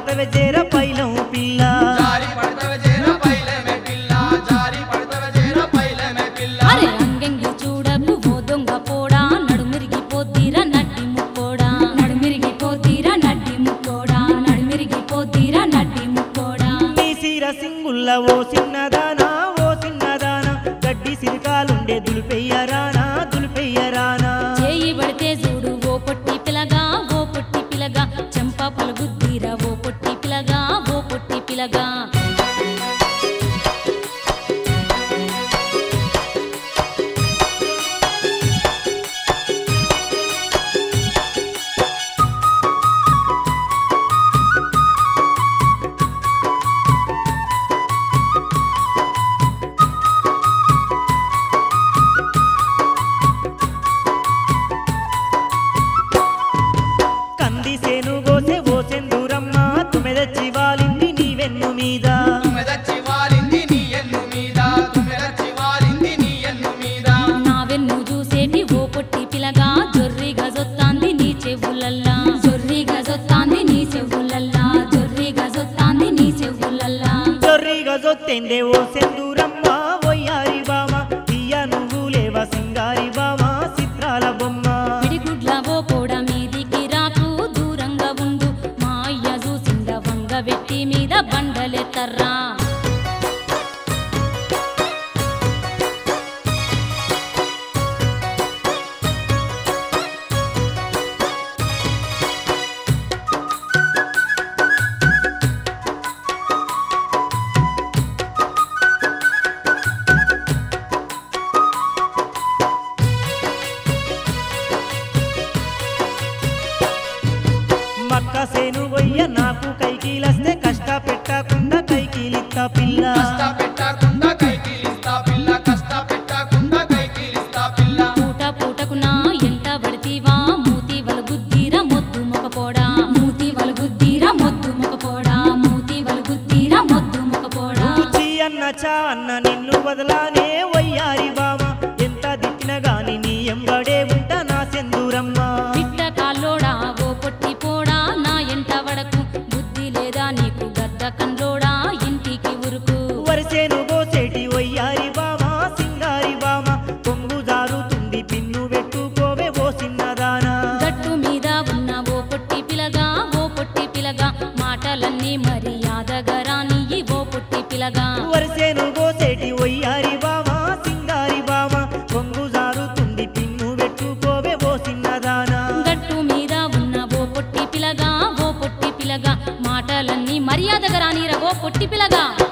పడతవే చేర పైలం పిల్ల జారి పడతవ చేర పైలమే పిల్ల జారి పడతవ చేర పైలమే పిల్ల అరే అంగంగి చూడకు ఓ దొంగ పోడా నడుమిరిగి పోతీరా నడ్డి ముక్కోడా నడుమిరిగి పోతీరా నడ్డి ముక్కోడా నడుమిరిగి పోతీరా నడ్డి ముక్కోడా నీ సీర సింగుల్ల ఓ చిన్నదానా ఓ చిన్నదానా గడ్డి సిరికాలుండే దులిపెయ్యరానా దులిపెయ్యరానా చేయి పడితే చూడు ఓ పొట్టి పిలగా ఓ పొట్టి పిలగా చెంప పలుగుద్దీరా ఓ పొట్టి పిలగా ఓ పొట్టి పిలగా కంది సేను గోసే ఓ సెందూరమ్మ తుమెదచ్చి వాలింది నీ వెన్ను మీద తుమ్మెదచ్చి వాలింది నీ ఎన్ను మీద తుమ్మెదచ్చి వాలింది నీ ఎన్ను మీద నా వెన్ను చూసేటి ఓ పొట్టి పిలగా జొర్రిగా జొత్తాంది నీ చెవులల్లా జొర్రిగా జొత్తాంది నీ చెవులల్లా జొర్రిగా జొత్తాంది నీ చెవులల్లా చొర్రిగా జొత్తెందే ఓ సెందూరమ్మ ఒయ్యారి బామ తీయ నువ్వు లేవ సింగారి బామ చిత్రాల బొమ్మ పిడిగుడ్ల ఓ పోడ మీదికి రాకు దూరంగా ఉండు మా అయ్య చూసింద వంగ వెట్టి మీద బండలెత్తర్రా మక్క సేను వయ్య నాకు కైకీలస్తే కష్ట పెట్టకుండా కైకీలిత్త పిల్ల కష్ట పెట్టకుండా కైకిలిస్తా పిల్ల కష్ట పెట్టకుండా కైకిలిస్తా పిల్ల పూట పూటకు నా ఎంట పడితీవా మూతి వలుగుద్దీరా మొద్దు మొకపోడా మూతి వలుగుద్దీరా మొద్దు మొకపోడా మూతి వలుగుద్దీరా మొద్దు మొకపోడా రుచి అన్న చా అన్న నిన్ను వదలానే వయ్యారి బామ ఎంత దిట్టిన గాని నీ ఎంబడే ఉంట నా సెందూరమ్మ పిట్ట కాల్లోడా ఓ పొట్టి పోడా నా ఎంట వడకు బుద్ధి లేదా నీకు గద్ద కండ్లోడా ఇంటికి ఉరుకు వరిసేను గోసేటి వయ్యారి బామ సింగారి బామ కొంగు జారుతుంది పిన్ను పెట్టుకోవే ఓ చిన్నదానా గట్టు మీద ఉన్న ఓ పొట్టి పిలగా ఓ పొట్టి పిలగా మాటలన్నీ మర్యాదగా రానియ్యి ఓ పొట్టి పిలగా వరిసేను గోసేటి వయ్యారి బామ సింగారి బామ కొంగు జారుతుంది పిన్ను పెట్టుకోవే ఓ చిన్నదానా గట్టు మీద ఉన్న ఓ పొట్టి పిలగా ఓ పొట్టి పిలగా మాటలన్నీ మర్యాదగా రానిరా ఓ పొట్టి పిలగా